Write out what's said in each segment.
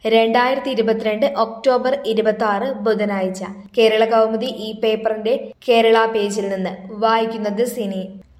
രണ്ടായിരത്തി ഇരുപത്തിരണ്ട് ഒക്ടോബർ ഇരുപത്തി ആറ് ബുധനാഴ്ച കേരള കൗമുദി ഈ പേപ്പറിന്റെ കേരള പേജിൽ നിന്ന് വായിക്കുന്നത് സിനി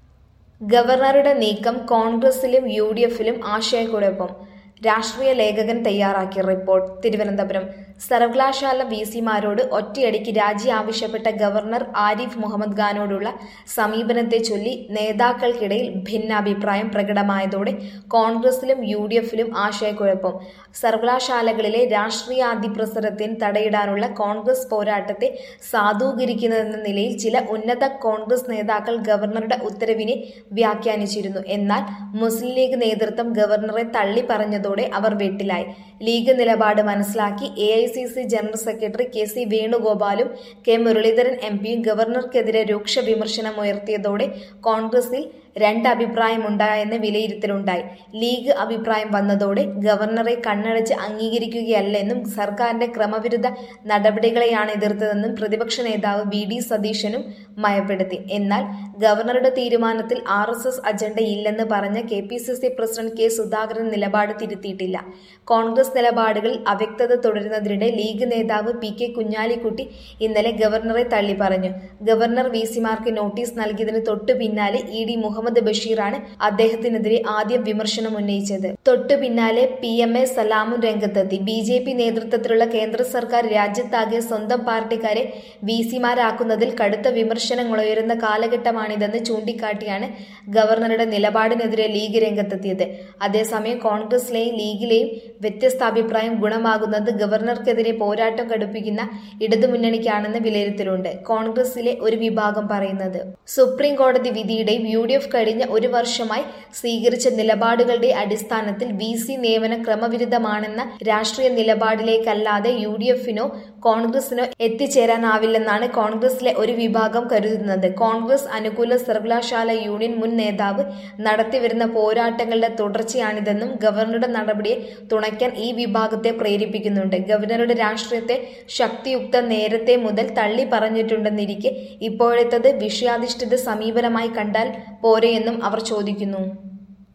ഗവർണറുടെ നീക്കം കോൺഗ്രസിലും യു ഡി എഫിലും ആശയക്കുഴപ്പം രാഷ്ട്രീയ ലേഖകൻ തയ്യാറാക്കിയ റിപ്പോർട്ട് തിരുവനന്തപുരം സർവകലാശാല വി സിമാരോട് ഒറ്റയടിക്ക് രാജി ആവശ്യപ്പെട്ട ഗവർണർ ആരിഫ് മുഹമ്മദ് ഖാനോടുള്ള സമീപനത്തെ ചൊല്ലി നേതാക്കൾക്കിടയിൽ ഭിന്നാഭിപ്രായം പ്രകടമായതോടെ കോൺഗ്രസിലും യു ഡി എഫിലും ആശയക്കുഴപ്പം സർവകലാശാലകളിലെ രാഷ്ട്രീയാധിപ്രസരത്തിന് തടയിടാനുള്ള കോൺഗ്രസ് പോരാട്ടത്തെ സാധൂകരിക്കുന്നതെന്ന നിലയിൽ ചില ഉന്നത കോൺഗ്രസ് നേതാക്കൾ ഗവർണറുടെ ഉത്തരവിനെ വ്യാഖ്യാനിച്ചിരുന്നു എന്നാൽ മുസ്ലിം ലീഗ് നേതൃത്വം ഗവർണറെ തള്ളി പറഞ്ഞതോടെ അവർ വെട്ടിലായി ലീഗ് നിലപാട് മനസ്സിലാക്കി A I C C general secretary K C വേണുഗോപാലും കെ മുരളീധരൻ എം പിയും ഗവർണർക്കെതിരെ രൂക്ഷ വിമർശനമുയർത്തിയതോടെ കോൺഗ്രസിൽ രണ്ട് അഭിപ്രായമുണ്ടായെന്ന് വിലയിരുത്തലുണ്ടായി ലീഗ് അഭിപ്രായം വന്നതോടെ ഗവർണറെ കണ്ണടച്ച് അംഗീകരിക്കുകയല്ലെന്നും സർക്കാരിന്റെ ക്രമവിരുദ്ധ നടപടികളെയാണ് എതിർത്തതെന്നും പ്രതിപക്ഷ നേതാവ് വി ഡി സതീശനും മയപ്പെടുത്തി എന്നാൽ ഗവർണറുടെ തീരുമാനത്തിൽ ആർ എസ് എസ് അജണ്ടയില്ലെന്ന് പറഞ്ഞ K P C C president K Sudhakaran നിലപാട് തിരുത്തിയിട്ടില്ല കോൺഗ്രസ് നിലപാടുകളിൽ അവ്യക്തത തുടരുന്നതിനിടെ ലീഗ് നേതാവ് പി കെ കുഞ്ഞാലിക്കുട്ടി ഇന്നലെ ഗവർണറെ തള്ളി പറഞ്ഞു ഗവർണർ വി സിമാർക്ക് നോട്ടീസ് നൽകിയതിന് തൊട്ടു പിന്നാലെ ഇ ഡി മുഹമ്മദ് ബഷീറാണ് അദ്ദേഹത്തിനെതിരെ ആദ്യം വിമർശനം ഉന്നയിച്ചത് തൊട്ടു പിന്നാലെ പി എം എ സലാമും രംഗത്തെത്തി ബി ജെ പി നേതൃത്വത്തിലുള്ള കേന്ദ്ര സർക്കാർ രാജ്യത്താകെ സ്വന്തം പാർട്ടിക്കാരെ വി സിമാരാക്കുന്നതിൽ കടുത്ത വിമർശനങ്ങളുയരുന്ന കാലഘട്ടമാണിതെന്ന് ചൂണ്ടിക്കാട്ടിയാണ് ഗവർണറുടെ നിലപാടിനെതിരെ ലീഗ് രംഗത്തെത്തിയത് അതേസമയം കോൺഗ്രസിലെയും ലീഗിലെയും വ്യത്യസ്ത അഭിപ്രായം ഗുണമാകുന്നത് ഗവർണർക്കെതിരെ പോരാട്ടം കടുപ്പിക്കുന്ന ഇടതുമുന്നണിക്കാണെന്ന് വിലയിരുത്തലുണ്ട് കോൺഗ്രസിലെ ഒരു വിഭാഗം പറയുന്നത് സുപ്രീം കോടതി വിധിയുടെയും യു ഡി എഫ് കഴിഞ്ഞ ഒരു വർഷമായി സ്വീകരിച്ച നിലപാടുകളുടെ അടിസ്ഥാനത്തിൽ വി സി നിയമനം ക്രമവിരുദ്ധമാണെന്ന രാഷ്ട്രീയ നിലപാടിലേക്കല്ലാതെ യു ഡി എഫിനോ കോൺഗ്രസിനോ എത്തിച്ചേരാനാവില്ലെന്നാണ് കോൺഗ്രസിലെ ഒരു വിഭാഗം കരുതുന്നത് കോൺഗ്രസ് അനുകൂല സർവകലാശാല യൂണിയൻ മുൻ നേതാവ് നടത്തിവരുന്ന പോരാട്ടങ്ങളുടെ തുടർച്ചയാണിതെന്നും ഗവർണറുടെ നടപടിയെ തുണയ്ക്കാൻ ഈ വിഭാഗത്തെ പ്രേരിപ്പിക്കുന്നുണ്ട് ഗവർണറുടെ രാഷ്ട്രീയത്തെ ശക്തിയുക്ത നേരത്തെ മുതൽ തള്ളി പറഞ്ഞിട്ടുണ്ടെന്നിരിക്കെ ഇപ്പോഴത്തത് വിഷയാധിഷ്ഠിത സമീപനമായി കണ്ടാൽ പോരെയെന്നും അവർ ചോദിക്കുന്നു